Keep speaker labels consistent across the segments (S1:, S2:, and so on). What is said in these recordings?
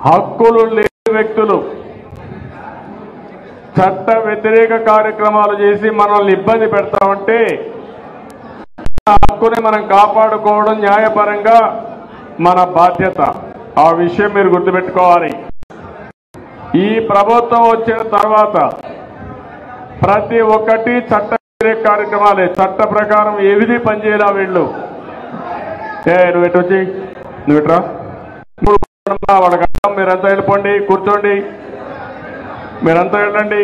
S1: హక్కులు లేని వ్యక్తులు చట్ట వ్యతిరేక కార్యక్రమాలు చేసి మనల్ని ఇబ్బంది పెడతామంటే ఆ హక్కుని మనం కాపాడుకోవడం న్యాయపరంగా మన బాధ్యత ఆ విషయం మీరు గుర్తుపెట్టుకోవాలి ఈ ప్రభుత్వం వచ్చిన తర్వాత ప్రతి ఒక్కటి చట్ట వ్యతిరేక కార్యక్రమాలే చట్ట ప్రకారం ఏవిధి పనిచేయాలా వీళ్ళు ఏ నువ్వు ఎటు వచ్చి నువ్వు ఇట్రా ఇప్పుడు వాళ్ళకి అర్థం మీరంతా వెళ్ళిపోండి కూర్చోండి మీరంతా వెళ్ళండి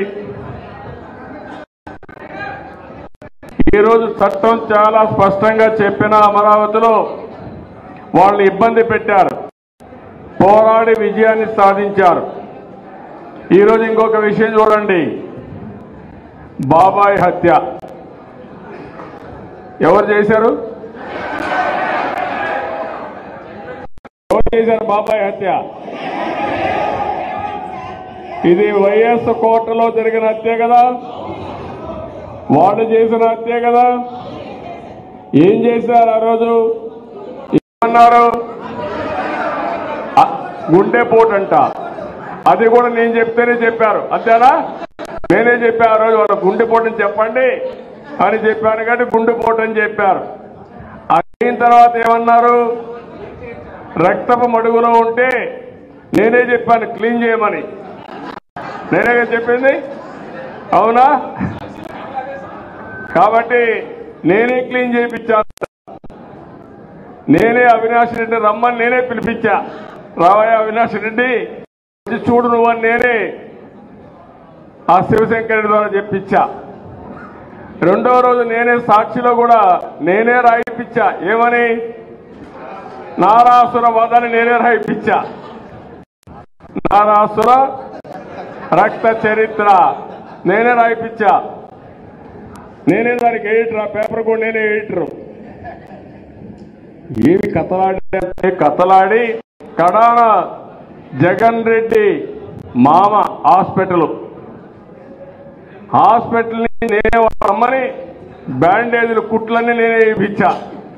S1: ఈరోజు చట్టం చాలా స్పష్టంగా చెప్పిన అమరావతిలో వాళ్ళని ఇబ్బంది పెట్టారు పోరాడి విజయాన్ని సాధించారు ఈరోజు ఇంకొక విషయం చూడండి బాబాయ్ హత్య ఎవరు చేశారు ఎవరు చేశారు బాబాయ్ హత్య ఇది వైఎస్ కోటలో జరిగిన హత్య కదా వాళ్ళు చేసిన హత్య కదా ఏం చేశారు ఆ రోజు ఏమన్నారు అ- గుండెపోటంట అది కూడా నేను చెప్తేనే చెప్పారు అంతేనా నేనే చెప్పా ఆ రోజు వాళ్ళు గుండెపోటని చెప్పండి అని చెప్పాను కాబట్టి గుండెపోటు అని చెప్పారు అయిన తర్వాత ఏమన్నారు రక్తపు మడుగులో ఉంటే నేనే చెప్పాను క్లీన్ చేయమని నేనే కదా చెప్పింది అవునా కాబట్టి నేనే క్లీన్ చేయించాను నేనే అవినాష్ రెడ్డి రమ్మని నేనే పిలిపించా రావయ్య అవినాష్ రెడ్డి వచ్చి చూడు నువ్వని నేనే ఆ శివశంకర్ రెడ్డి ద్వారా చెప్పించా రెండో రోజు నేనే సాక్షిలో కూడా నేనే రాయిపించా ఏమని నారాసుర వదని నేనే రాయిపించా నారాసుర రక్త చరిత్ర నేనే రాయిపించా నేనే దానికి ఎడిటర్ ఆ పేపర్ కూడా నేనే ఎడిటర్ ఏమి కథలాడి అంటే కథలాడి కడాన జగన్ రెడ్డి మామ హాస్పిటల్ హాస్పిటల్ నేనే రమ్మని బ్యాండేజీలు కుట్లన్నీ నేనే ఇప్పించా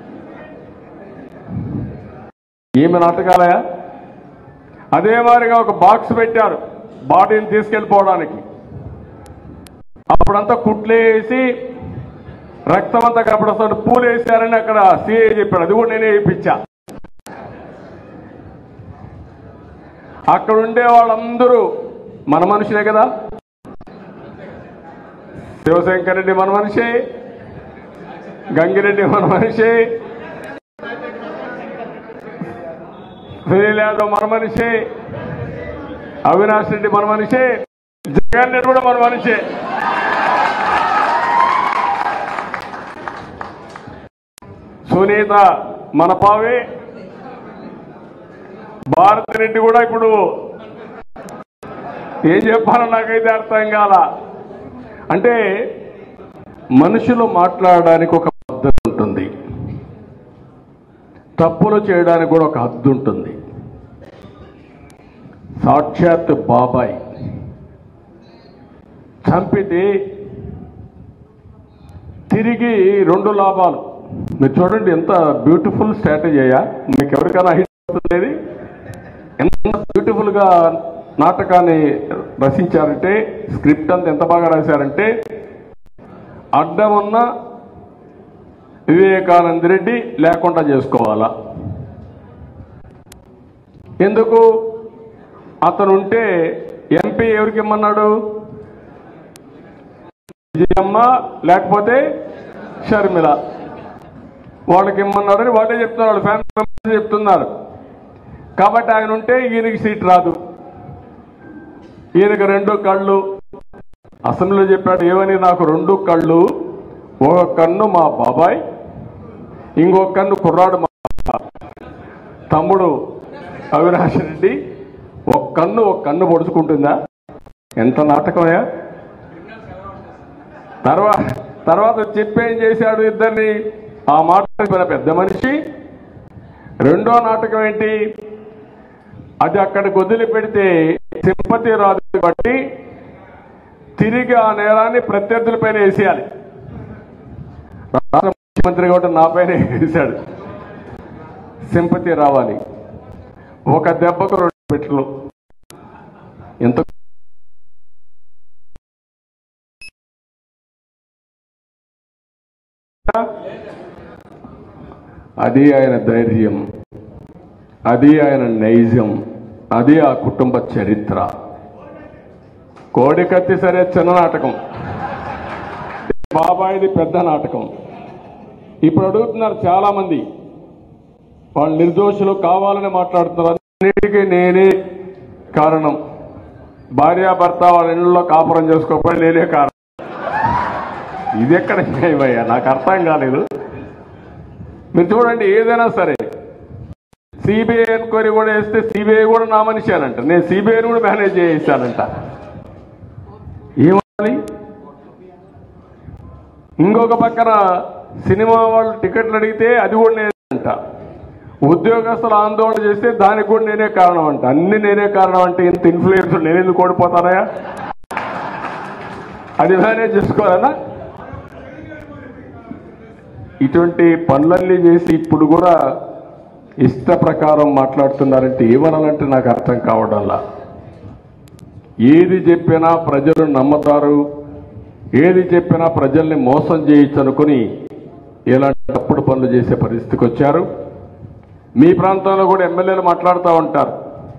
S1: ఏమి నాటకాలయా అదే మాదిరిగా ఒక బాక్స్ పెట్టారు బాడీని తీసుకెళ్ళిపోవడానికి అప్పుడంతా కుట్లేసి రక్తం అంతా కనపడస్తాడు పూలు వేసారని అక్కడ సిఐ చెప్పాడు అది కూడా నేనే వేయించా అక్కడ ఉండే వాళ్ళందరూ మన మనుషులే కదా శివశంకర్ రెడ్డి మన మనిషి గంగిరెడ్డి మన మనిషి సునీల్ యాదవ్ మన మనిషి అవినాష్ రెడ్డి మన మనిషి జగన్ రెడ్డి కూడా మన మనిషి సునీత మన పావే భారతి రెడ్డి కూడా ఇప్పుడు ఏం చెప్పాలో నాకైతే అర్థం కాల అంటే మనుషులు మాట్లాడడానికి ఒక పద్ధతి ఉంటుంది తప్పులు చేయడానికి కూడా ఒక హద్దు ఉంటుంది సాక్షాత్ బాబాయ్ చంపితే తిరిగి రెండు లాభాలు మీరు చూడండి ఎంత బ్యూటిఫుల్ స్ట్రాటజీ అయ్యా మీకు ఎవరికైనా హిట్ అవుతుంది ఎంత బ్యూటిఫుల్ గా నాటకాన్ని రచించారంటే స్క్రిప్ట్ అంతా ఎంత బాగా రాశారంటే అడ్డం ఉన్న వివేకానంద రెడ్డి లేకుండా చేసుకోవాలా ఎందుకు అతను ఉంటే ఎంపీ ఎవరికి ఇమ్మన్నాడు విజయమ్మ లేకపోతే షర్మిల వాళ్ళకి ఇమ్మన్నారని వాళ్ళే చెప్తున్నారు వాళ్ళ ఫ్యామిలీ మెంబర్స్ చెప్తున్నారు కాబట్టి ఆయన ఉంటే ఈయనకి సీట్ రాదు ఈయనకి రెండు కళ్ళు అసెంబ్లీలో చెప్పాడు ఏమని నాకు రెండు కళ్ళు ఒక కన్ను మా బాబాయ్ ఇంకొక కన్ను కుర్రాడు మా తమ్ముడు అవినాష్ రెడ్డి ఒక కన్ను ఒక కన్ను పొడుచుకుంటుందా ఎంత నాటకమయ్యా తర్వాత తర్వాత చెప్పేం చేశాడు ఇద్దరిని ఆ మాట చెప్పిన పెద్ద మనిషి రెండో నాటకం ఏంటి అది అక్కడికి వదిలిపెడితే సింపతి రాదు కాబట్టి తిరిగి ఆ నేరాన్ని ప్రత్యర్థులపైన వేసేయాలి రాష్ట్ర ముఖ్యమంత్రి కాబట్టి నా పైన వేశాడు సింపతి రావాలి ఒక దెబ్బకు రెండు పెట్లు ఎంత అది ఆయన ధైర్యం అది ఆయన నైజం అది ఆ కుటుంబ చరిత్ర కోడికత్తి సరే చిన్న నాటకం బాబాయిది పెద్ద నాటకం ఇప్పుడు అడుగుతున్నారు చాలా మంది వాళ్ళు నిర్దోషులు కావాలని మాట్లాడుతున్నారు అన్నిటికీ నేనే కారణం భార్యాభర్త వాళ్ళ ఇళ్ళలో కాపురం చేసుకోకపోయి నేనే కారణం ఇది ఎక్కడ న్యాయమయ్యా నాకు అర్థం కాలేదు మీరు చూడండి ఏదైనా సరే సిబిఐ ఎంక్వైరీ కూడా వేస్తే సిబిఐ కూడా నా మనిషానంట నేను సిబిఐని కూడా మేనేజ్ చేయిస్తానంట ఏమని ఇంకొక పక్కన సినిమా వాళ్ళు టికెట్లు అడిగితే అది కూడా నేనంట ఉద్యోగస్తులు ఆందోళన చేస్తే దానికి కూడా నేనే కారణం అంట అన్ని నేనే కారణం అంటే ఇంత ఇన్ఫ్లుయెన్స్ నేను ఎందుకు ఓడిపోతానయా అది మేనేజ్ చేసుకోవాలనా ఇటువంటి పనులన్నీ చేసి ఇప్పుడు కూడా ఇష్ట ప్రకారం మాట్లాడుతున్నారంటే ఏమనాలంటే నాకు అర్థం కావడంలా ఏది చెప్పినా ప్రజలు నమ్ముతారు ఏది చెప్పినా ప్రజల్ని మోసం చేయొచ్చు అనుకుని ఇలాంటి తప్పుడు పనులు చేసే పరిస్థితికి వచ్చారు మీ ప్రాంతంలో కూడా ఎమ్మెల్యేలు మాట్లాడుతూ ఉంటారు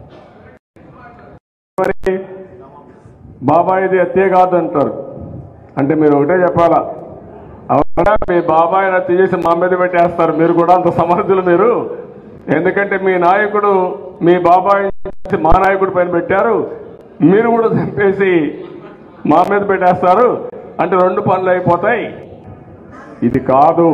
S1: మరి బాబాయిది హత్య కాదు అంటారు అంటే మీరు ఒకటే చెప్పాలా అవునా మీ బాబాయిని హత్య చేసి మా మీద పెట్టేస్తారు మీరు కూడా అంత సమర్థులు మీరు ఎందుకంటే మీ నాయకుడు మీ బాబాయి మా నాయకుడి పైన పెట్టారు మీరు కూడా చంపేసి మా మీద పెట్టేస్తారు అంటే రెండు పనులు అయిపోతాయి ఇది కాదు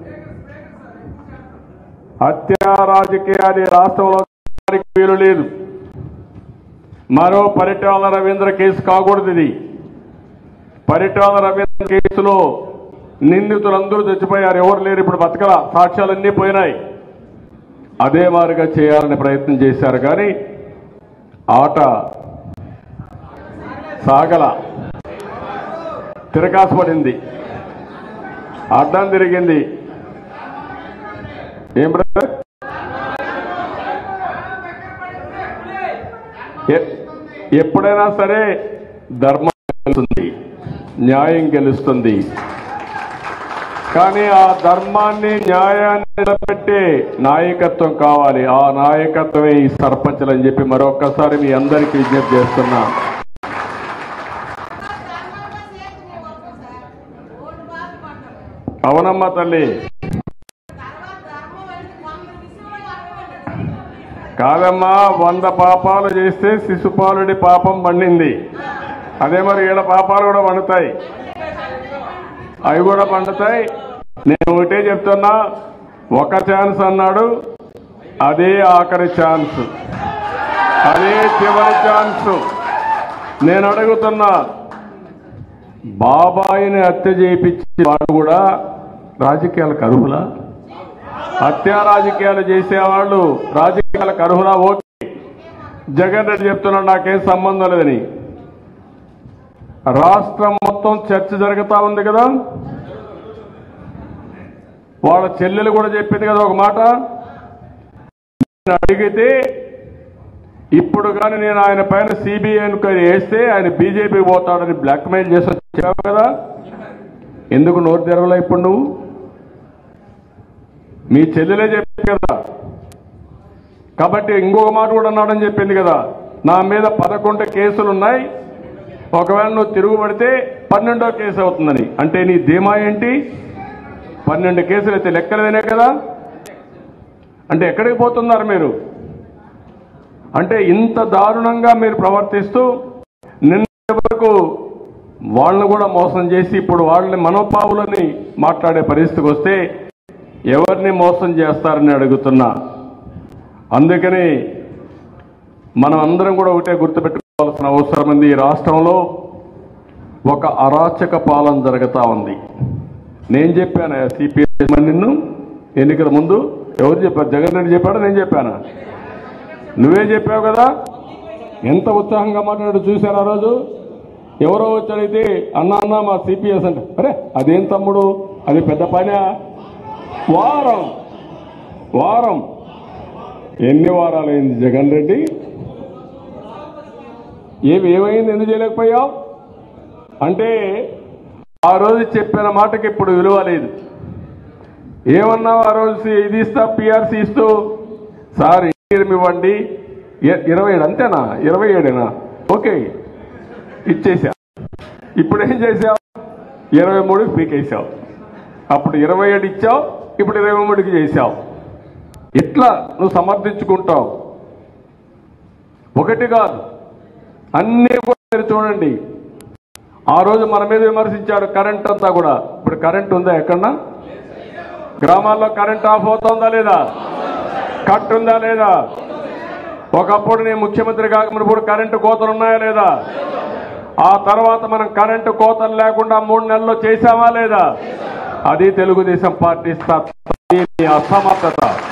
S1: హత్యా రాజకీయాలు ఈ రాష్ట్రంలో చేయడానికి వీలు లేదు మరో పరిటాల రవీంద్ర కేసు కాకూడదు ఇది పరిటాల రవీంద్ర కేసులో నిందితులందరూ చచ్చిపోయారు ఎవరు లేరు ఇప్పుడు బతకల సాక్ష్యాలన్నీ పోయినాయి అదే మాదిరిగా చేయాలని ప్రయత్నం చేశారు కానీ ఆట సాగల తిరకాసు పడింది అడ్డం తిరిగింది ఏం బ్రదర్ ఎ- ఎప్పుడైనా సరే ధర్మం గెలుస్తుంది న్యాయం గెలుస్తుంది కానీ ఆ ధర్మాన్ని న్యాయాన్ని నిలబెట్టే నాయకత్వం కావాలి ఆ నాయకత్వమే ఈ సర్పంచులు అని చెప్పి మరొక్కసారి మీ అందరికీ విజ్ఞప్తి చేస్తున్నా అవునమ్మా తల్లి కాదమ్మా వంద పాపాలు చేస్తే శిశుపాలుడి పాపం పండింది అదే మరి ఈడ పాపాలు కూడా పండుతాయి అవి కూడా పండుతాయి నేను ఒకటే చెప్తున్నా ఒక ఛాన్స్ అన్నాడు అదే ఆఖరి ఛాన్స్ అదే చివరి ఛాన్స్ నేను అడుగుతున్నా బాబాయిని హత్య చేయించిన వాడు కూడా రాజకీయాలకు అర్హులా హత్యా రాజకీయాలు చేసేవాళ్ళు రాజకీయాలకు అర్హులా ఓకే జగన్ రెడ్డి చెప్తున్నాడు నాకేం సంబంధం లేదని రాష్ట్రం మొత్తం చర్చ జరుగుతా ఉంది కదా వాళ్ళ చెల్లెలు కూడా చెప్పింది కదా ఒక మాట నేను అడిగితే ఇప్పుడు కానీ నేను ఆయన పైన సిబిఐ ఎంక్వైరీ వేస్తే ఆయన బీజేపీ పోతాడని బ్లాక్మెయిల్ చేసి వచ్చావు కదా ఎందుకు నోరు తెరవలే ఇప్పుడు నువ్వు మీ చెల్లెలే చెప్పింది కదా కాబట్టి ఇంకొక మాట కూడా అన్నాడని చెప్పింది కదా నా మీద పదకొండు కేసులు ఉన్నాయి ఒకవేళ నువ్వు తిరుగుబడితే పన్నెండో కేసు అవుతుందని అంటే నీ ధీమా ఏంటి పన్నెండు కేసులు అయితే లెక్కలేదనే కదా అంటే ఎక్కడికి పోతున్నారు మీరు అంటే ఇంత దారుణంగా మీరు ప్రవర్తిస్తూ నిన్న వరకు వాళ్ళని కూడా మోసం చేసి ఇప్పుడు వాళ్ళని మనోపావులని మాట్లాడే పరిస్థితికి వస్తే ఎవరిని మోసం చేస్తారని అడుగుతున్నా అందుకని మనం అందరం కూడా ఒకటే గుర్తుపెట్టుకోవాల్సిన అవసరం ఉంది ఈ రాష్ట్రంలో ఒక అరాచక పాలన జరుగుతా ఉంది నేను చెప్పాను సిపిఎస్ నిన్ను ఎన్నికల ముందు ఎవరు చెప్పారు జగన్ రెడ్డి చెప్పాడా నేను చెప్పానా నువ్వే చెప్పావు కదా ఎంత ఉత్సాహంగా మాట్లాడు చూశారు ఆ రోజు ఎవరో వచ్చి అడిగితే అన్న అన్న మా సిపిఎస్ అంటే అరే అదేం తమ్ముడు అది పెద్ద పని వారం వారం ఎన్ని వారాలైంది జగన్ రెడ్డి ఏమి ఏమైంది ఎందుకు చేయలేకపోయావు అంటే ఆ రోజు చెప్పిన మాటకి ఇప్పుడు విలువ లేదు ఏమన్నావు ఆ రోజు ఇది ఇస్తా పిఆర్సీ ఇస్తూ సార్ ఇంటీరియం ఇవ్వండి ఇ- ఇరవై ఏడు అంతేనా ఇరవై ఏడేనా ఓకే ఇచ్చేసా ఇప్పుడు ఏం చేసావు ఇరవై మూడుకి పీకేసావు అప్పుడు ఇరవై ఏడు ఇచ్చావు ఇప్పుడు ఇరవై మూడుకి చేశావు ఎట్లా నువ్వు సమర్థించుకుంటావు ఒకటి కాదు అన్నీ కూడా మీరు చూడండి ఆ రోజు మన మీద విమర్శించాడు కరెంట్ అంతా కూడా ఇప్పుడు కరెంట్ ఉందా ఎక్కడన్నా గ్రామాల్లో కరెంట్ ఆఫ్ అవుతుందా లేదా కట్ ఉందా లేదా ఒకప్పుడు నేను ముఖ్యమంత్రి కాకముందు కరెంటు కోతలు ఉన్నాయా లేదా ఆ తర్వాత మనం కరెంటు కోతలు లేకుండా మూడు నెలల్లో చేశామా లేదా అది తెలుగుదేశం పార్టీ సత్తా, మీ అసమర్థత